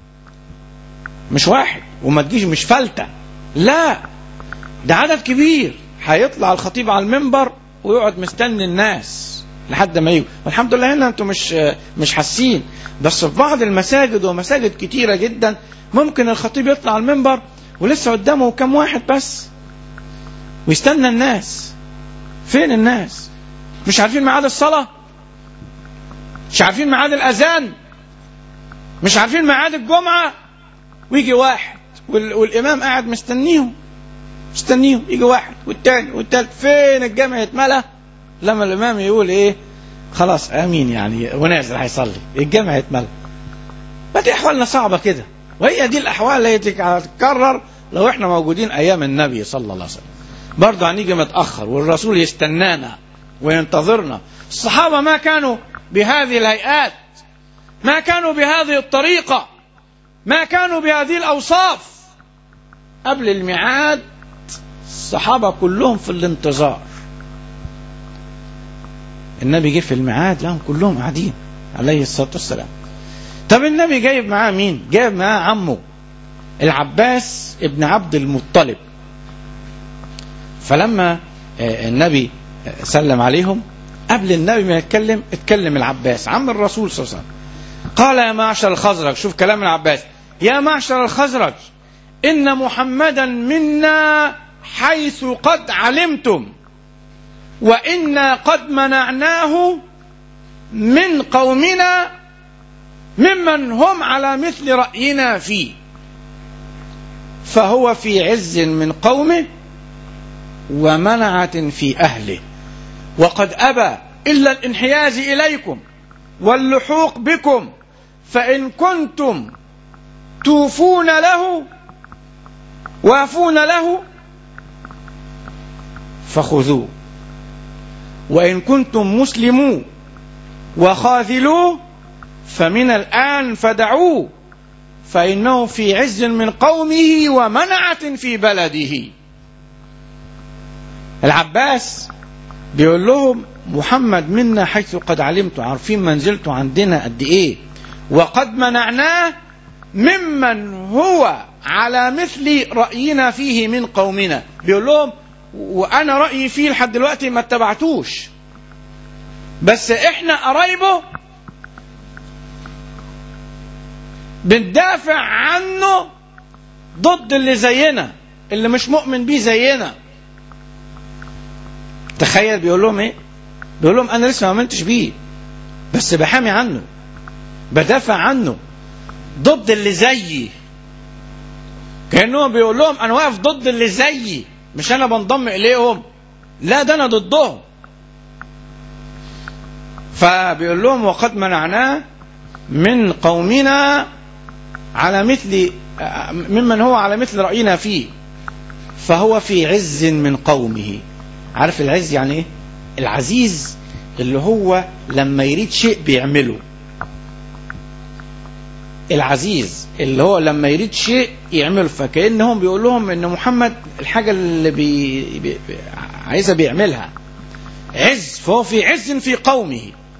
مش واحد وما تجيش مش فلتة لا ده عدد كبير هيطلع الخطيب على المنبر ويقعد مستني الناس لحد ما يجوا والحمد لله هنا انتم مش مش حاسين بس في بعض المساجد ومساجد كتيرة جدا ممكن الخطيب يطلع على المنبر ولسه قدامه كم واحد بس ويستنى الناس فين الناس مش عارفين ميعاد الصلاة مش عارفين ميعاد الأذان مش عارفين ميعاد الجمعة ويجي واحد وال... والإمام قاعد مستنيهم مستنيهم يجي واحد والتاني والتالت فين الجامع يتملى لما الإمام يقول إيه خلاص امين يعني ونازل هيصلي الجامع يتملى ما دي احوالنا صعبه كده وهي دي الاحوال التي هتتكرر لو احنا موجودين ايام النبي صلى الله عليه وسلم برضه هنيجي متاخر والرسول يستنانا وينتظرنا الصحابه ما كانوا بهذه الهيئات ما كانوا بهذه الطريقه ما كانوا بهذه الاوصاف قبل الميعاد الصحابه كلهم في الانتظار النبي جه في الميعاد لهم كلهم قاعدين عليه الصلاه والسلام طب النبي جايب معاه مين جايب معاه عمه العباس ابن عبد المطلب فلما النبي سلم عليهم قبل النبي ما يتكلم اتكلم العباس عم الرسول صلى الله عليه وسلم قال يا معشر الخزرج شوف كلام العباس يا معشر الخزرج إن محمدا منا حيث قد علمتم وإنا قد منعناه من قومنا ممن هم على مثل رأينا فيه فهو في عز من قومه ومنعة في أهله وقد أبى إلا الانحياز إليكم واللحوق بكم فإن كنتم توفون له وافون له فخذوه وإن كنتم مسلموا وخاذلوه فمن الآن فدعوه فإنه في عز من قومه ومنعة في بلده العباس بيقول لهم محمد منا حيث قد علمتم عارفين منزلته عندنا قد ايه وقد منعناه ممن هو على مثل رأينا فيه من قومنا بيقول لهم وأنا رأيي فيه لحد دلوقتي ما اتبعتوش بس احنا قرايبه بندافع عنه ضد اللي زينا اللي مش مؤمن بيه زينا تخيل بيقول لهم ايه بيقول لهم انا لسه ما امنتش بيه بس بحامي عنه بدافع عنه ضد اللي زيي كانه بيقول لهم انا واقف ضد اللي زيي مش انا بنضم اليهم لا ده انا ضدهم فبيقول لهم وقد منعناه من قومنا على مثل ممن هو على مثل رأينا فيه فهو في عز من قومه عارف العز يعني ايه العزيز اللي هو لما يريد شيء بيعمله العزيز اللي هو لما يريد شيء يعمله فكأنهم بيقول لهم ان محمد الحاجة اللي بي بي عايزها بيعملها عز فهو في عز في قومه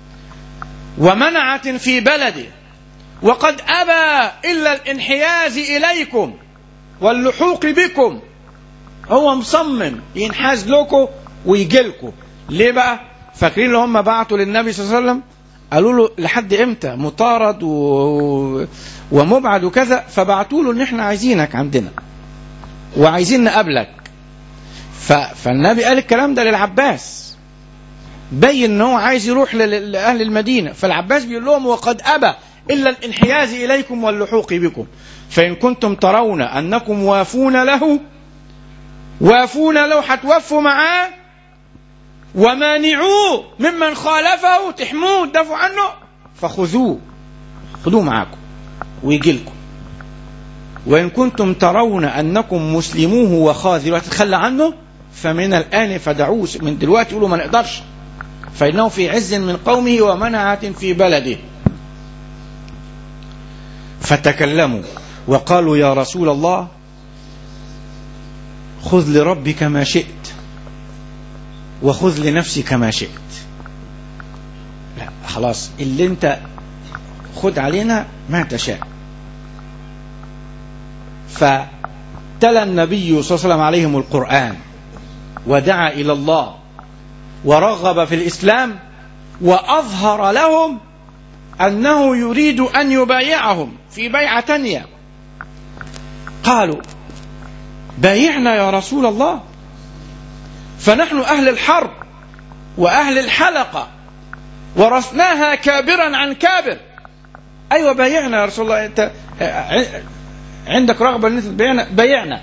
ومنعة في بلده وقد أبى إلا الانحياز إليكم واللحوق بكم هو مصمم ينحاز لكم ويجي لكم ليه بقى فاكرين اللي هم بعتوا للنبي صلى الله عليه وسلم قالوا له لحد امتى مطارد و... ومبعد وكذا فبعتوا له ان احنا عايزينك عندنا وعايزين نقابلك ف... فالنبي قال الكلام ده للعباس بين ان هو عايز يروح ل... لاهل المدينه فالعباس بيقول لهم وقد ابى الا الانحياز اليكم واللحوق بكم فان كنتم ترون انكم وافون له وافون له هتوفوا معاه ومانعوه ممن خالفه تحموه وتدافعوا عنه فخذوه خذوه معاكم ويجي لكم وإن كنتم ترون أنكم مسلموه وخاذلوه تتخلى عنه فمن الآن فدعوه من دلوقتي يقولوا ما نقدرش فإنه في عز من قومه ومنعة في بلده فتكلموا وقالوا يا رسول الله خذ لربك ما شئت وخذ لنفسك ما شئت لا خلاص اللي انت خد علينا ما تشاء فتلا النبي صلى الله عليه وسلم عليهم القرآن ودعا إلى الله ورغب في الإسلام وأظهر لهم أنه يريد أن يبايعهم في بيعة تانية قالوا بايعنا يا رسول الله فنحن أهل الحرب وأهل الحلقة ورثناها كابرا عن كابر أيوة بايعنا يا رسول الله أنت عندك رغبة أن تبايعنا بايعنا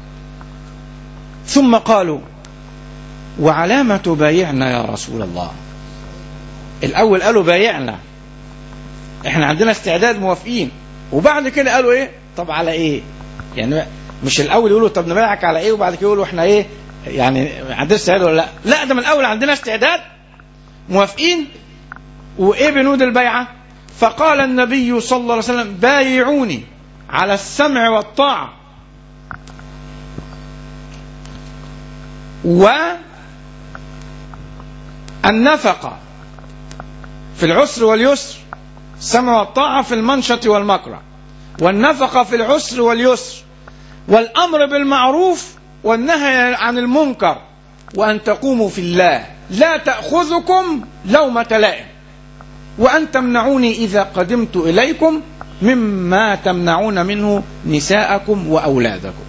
ثم قالوا وعلامة تبايعنا يا رسول الله الأول قالوا بايعنا احنا عندنا استعداد موافقين وبعد كده قالوا ايه طب على ايه يعني مش الاول يقولوا طب نبايعك على ايه وبعد كده يقولوا احنا ايه يعني عندنا استعداد ولا لا لا ده من الاول عندنا استعداد موافقين وايه بنود البيعه فقال النبي صلى الله عليه وسلم بايعوني على السمع والطاعه والنفقه في العسر واليسر السمع والطاعة في المنشط والمكره والنفقة في العسر واليسر والأمر بالمعروف والنهي عن المنكر وأن تقوموا في الله لا تأخذكم لومة لائم وأن تمنعوني إذا قدمت إليكم مما تمنعون منه نساءكم وأولادكم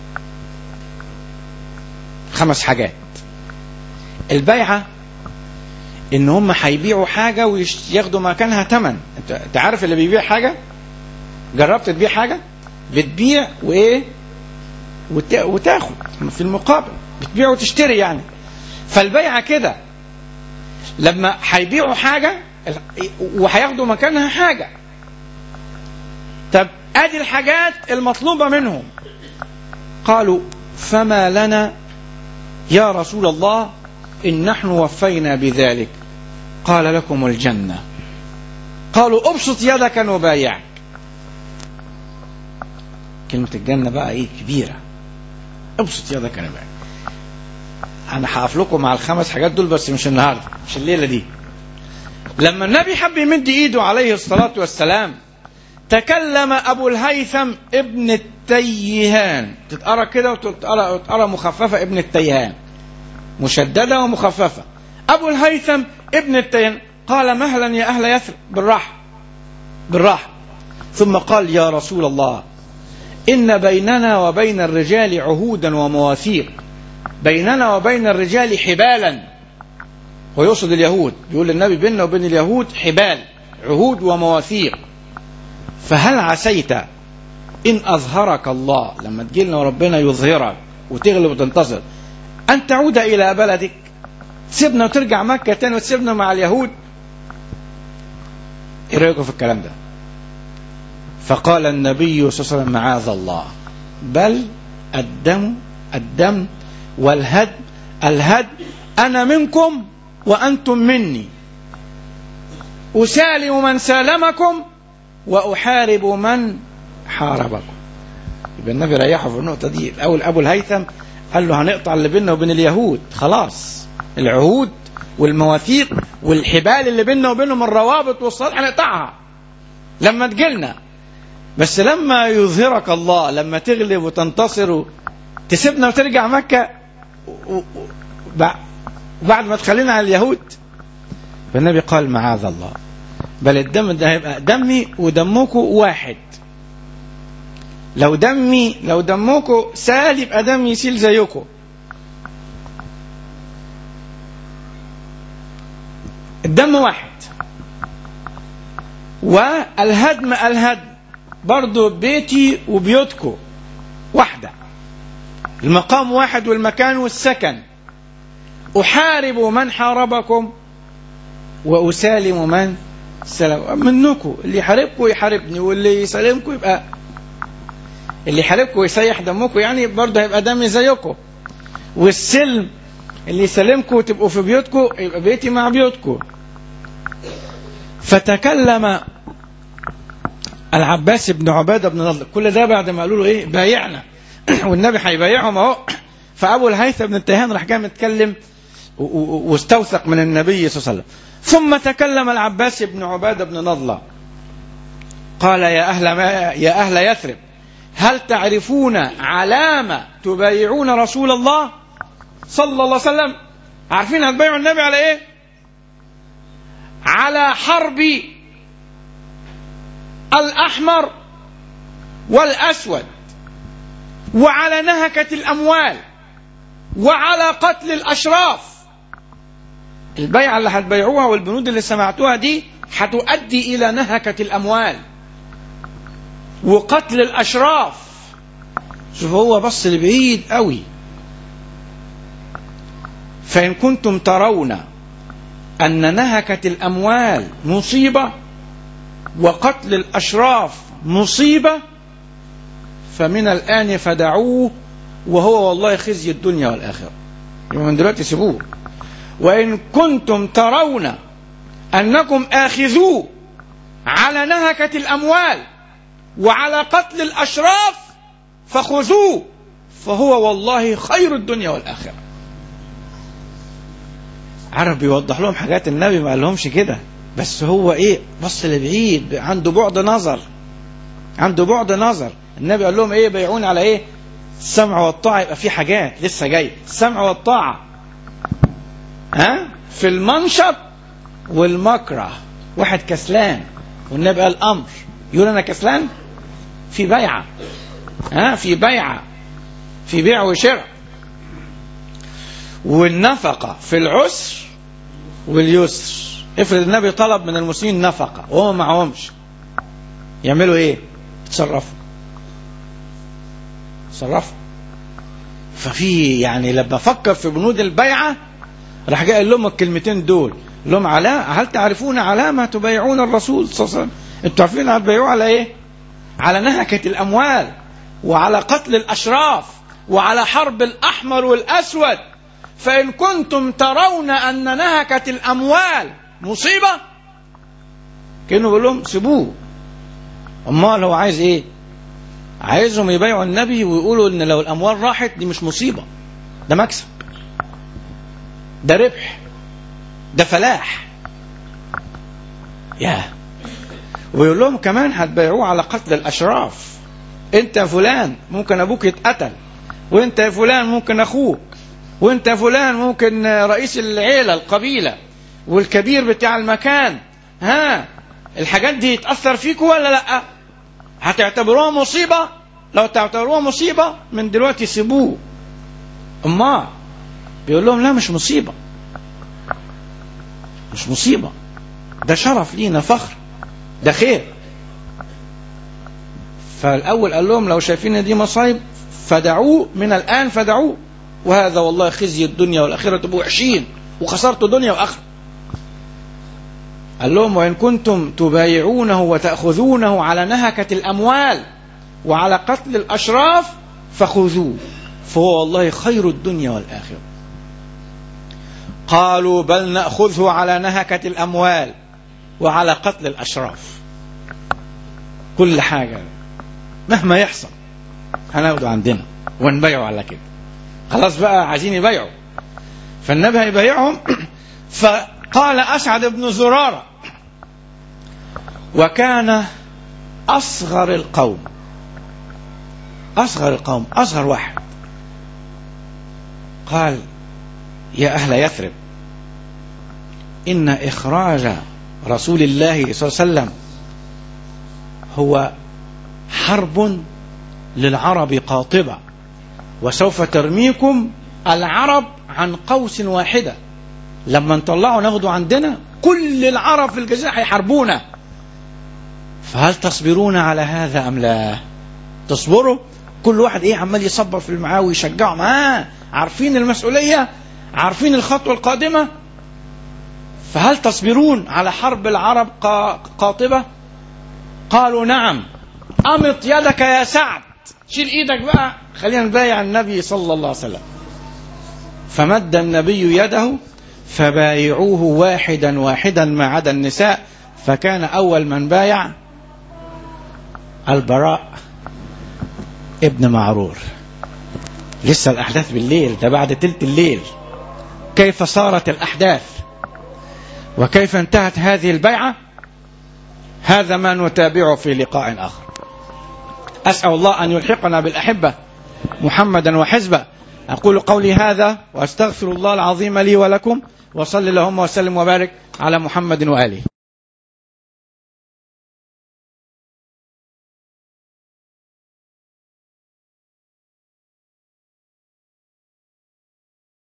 خمس حاجات البيعة ان هم هيبيعوا حاجة وياخدوا مكانها تمن انت عارف اللي بيبيع حاجة جربت تبيع حاجة بتبيع وايه وت... وتاخد في المقابل بتبيع وتشتري يعني فالبيعة كده لما هيبيعوا حاجة وهياخدوا مكانها حاجة طب ادي الحاجات المطلوبة منهم قالوا فما لنا يا رسول الله إن نحن وفينا بذلك قال لكم الجنة قالوا ابسط يدك نبايعك كلمة الجنة بقى ايه كبيرة ابسط يدك نبايعك انا هقف لكم مع الخمس حاجات دول بس مش النهارده مش الليله دي لما النبي حب يمد ايده عليه الصلاه والسلام تكلم ابو الهيثم ابن التيهان تتقرا كده وتتقرا وتتقرا مخففه ابن التيهان مشدده ومخففه ابو الهيثم ابن التيهان قال مهلا يا اهل يثرب بالراحه بالراحه ثم قال يا رسول الله ان بيننا وبين الرجال عهودا ومواثيق بيننا وبين الرجال حبالا ويقصد اليهود يقول النبي بيننا وبين اليهود حبال عهود ومواثيق فهل عسيت إن أظهرك الله لما تجيلنا وربنا يظهرك وتغلب وتنتصر أن تعود إلى بلدك تسيبنا وترجع مكة تاني وتسيبنا مع اليهود إيه رأيكم في الكلام ده فقال النبي صلى الله عليه وسلم معاذ الله بل الدم الدم والهد الهد أنا منكم وأنتم مني أسالم من سالمكم وأحارب من حاربكم يبقى النبي ريحه في النقطة دي الأول أبو الهيثم قال له هنقطع اللي بيننا وبين اليهود خلاص العهود والمواثيق والحبال اللي بيننا وبينهم الروابط والصلاة هنقطعها لما تجيلنا بس لما يظهرك الله لما تغلب وتنتصر تسيبنا وترجع مكة بعد ما تخلينا على اليهود فالنبي قال معاذ الله بل الدم ده هيبقى دمي ودمكم واحد لو دمي لو دمكم سال يبقى دمي يسيل زيكم الدم واحد والهدم الهدم برضو بيتي وبيوتكم واحدة المقام واحد والمكان والسكن أحارب من حاربكم وأسالم من سلم منكم اللي يحاربكم يحاربني واللي يسالمكم يبقى اللي يحاربكم ويسيح دمكم يعني برضه هيبقى دمي زيكم والسلم اللي يسلمكم وتبقوا في بيوتكم يبقى بيتي مع بيوتكم فتكلم العباس بن عباده بن نضر كل ده بعد ما قالوا له ايه بايعنا والنبي هيبايعهم اهو فابو الهيثم بن التيهان راح جاي متكلم واستوثق من النبي صلى الله عليه وسلم ثم تكلم العباس بن عبادة بن نضلة قال يا أهل, ما يا أهل يثرب هل تعرفون علامة تبايعون رسول الله صلى الله عليه وسلم عارفين هتبايعوا النبي على ايه على حرب الأحمر والأسود وعلى نهكة الأموال وعلى قتل الأشراف البيعة اللي هتبيعوها والبنود اللي سمعتوها دي هتؤدي إلى نهكة الأموال وقتل الأشراف شوف هو بص لبعيد قوي فإن كنتم ترون أن نهكة الأموال مصيبة وقتل الأشراف مصيبة فمن الآن فدعوه وهو والله خزي الدنيا والآخرة يبقى من دلوقتي سيبوه وإن كنتم ترون أنكم آخذوه على نهكة الأموال وعلى قتل الأشراف فخذوه فهو والله خير الدنيا والآخرة عرف بيوضح لهم حاجات النبي ما قالهمش كده بس هو ايه بص لبعيد عنده بعد نظر عنده بعد نظر النبي قال لهم ايه بيعون على ايه السمع والطاعة يبقى في حاجات لسه جاي السمع والطاعة ها في المنشط والمكره واحد كسلان والنبي قال امر يقول انا كسلان في بيعه ها في بيعه في بيع وشراء والنفقه في العسر واليسر افرض النبي طلب من المسلمين نفقه وهم معهمش يعملوا ايه يتصرفوا يتصرفوا ففي يعني لما فكر في بنود البيعه راح جاي قال لهم الكلمتين دول لهم على هل تعرفون على ما تبايعون الرسول صلى الله عليه وسلم انتوا عارفين هتبايعوا على ايه على نهكة الاموال وعلى قتل الاشراف وعلى حرب الاحمر والاسود فان كنتم ترون ان نهكة الاموال مصيبة كانوا بيقول لهم سيبوه امال هو عايز ايه عايزهم يبايعوا النبي ويقولوا ان لو الاموال راحت دي مش مصيبة ده مكسب ده ربح ده فلاح يا ويقول لهم كمان هتبيعوه على قتل الاشراف انت يا فلان ممكن ابوك يتقتل وانت يا فلان ممكن اخوك وانت يا فلان ممكن رئيس العيله القبيله والكبير بتاع المكان ها الحاجات دي يتاثر فيكم ولا لا هتعتبروها مصيبه لو تعتبروها مصيبه من دلوقتي سيبوه اما بيقول لهم لا مش مصيبه مش مصيبة ده شرف لينا فخر ده خير فالأول قال لهم لو شايفين إن دي مصايب فدعوه من الآن فدعوه وهذا والله خزي الدنيا والآخرة تبقوا وحشين وخسرتوا دنيا وآخرة قال لهم وإن كنتم تبايعونه وتأخذونه على نهكة الأموال وعلى قتل الأشراف فخذوه فهو والله خير الدنيا والآخرة قالوا بل ناخذه على نهكه الاموال وعلى قتل الاشراف كل حاجه مهما يحصل هناخده عندنا ونبيعه على كده خلاص بقى عايزين يبيعوا فالنبي هيبيعهم فقال اسعد بن زراره وكان اصغر القوم اصغر القوم اصغر واحد قال يا أهل يثرب إن إخراج رسول الله صلى الله عليه وسلم هو حرب للعرب قاطبة وسوف ترميكم العرب عن قوس واحدة لما نطلعوا ناخده عندنا كل العرب في الجزيرة هيحاربونا فهل تصبرون على هذا أم لا تصبروا كل واحد ايه عمال يصبر في المعاه ويشجعهم ها عارفين المسؤوليه عارفين الخطوة القادمة فهل تصبرون على حرب العرب قاطبة قالوا نعم أمط يدك يا سعد شيل ايدك بقى خلينا نبايع النبي صلى الله عليه وسلم فمد النبي يده فبايعوه واحدا واحدا ما عدا النساء فكان أول من بايع البراء ابن معرور لسه الأحداث بالليل ده بعد تلت الليل كيف صارت الأحداث وكيف انتهت هذه البيعة هذا ما نتابعه في لقاء آخر أسأل الله أن يلحقنا بالأحبة محمدا وحزبه أقول قولي هذا وأستغفر الله العظيم لي ولكم وصل اللهم وسلم وبارك على محمد وآله